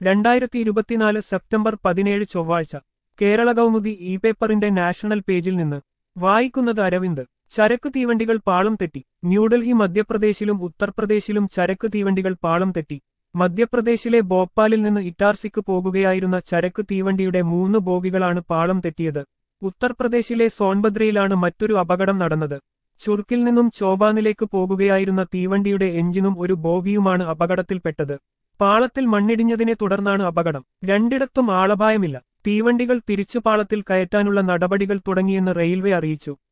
രണ്ടായിരത്തി ഇരുപത്തിനാല് സെപ്റ്റംബർ പതിനേഴ് ചൊവ്വാഴ്ച കേരള കൗമുദി ഇ പേപ്പറിന്റെ നാഷണൽ പേജിൽ നിന്ന് വായിക്കുന്നത് അരവിന്ദ് ചരക്കു തീവണ്ടികൾ പാളം തെറ്റി ന്യൂഡൽഹി മധ്യപ്രദേശിലും ഉത്തർപ്രദേശിലും ചരക്കു തീവണ്ടികൾ പാളം തെറ്റി മധ്യപ്രദേശിലെ ഭോപ്പാലിൽ നിന്ന് ഇറ്റാർസിക്ക് പോകുകയായിരുന്ന ചരക്കു തീവണ്ടിയുടെ മൂന്ന് ബോഗികളാണ് പാളം തെറ്റിയത് ഉത്തർപ്രദേശിലെ സോൻബദ്രയിലാണ് മറ്റൊരു അപകടം നടന്നത് ചുർക്കിൽ നിന്നും ചോബാനിലേക്ക് പോകുകയായിരുന്ന തീവണ്ടിയുടെ എഞ്ചിനും ഒരു ബോഗിയുമാണ് അപകടത്തിൽപ്പെട്ടത് പാളത്തിൽ മണ്ണിടിഞ്ഞതിനെ തുടർന്നാണ് അപകടം രണ്ടിടത്തും ആളപായമില്ല തീവണ്ടികൾ തിരിച്ചു പാളത്തിൽ കയറ്റാനുള്ള നടപടികൾ തുടങ്ങിയെന്ന് റെയിൽവേ അറിയിച്ചു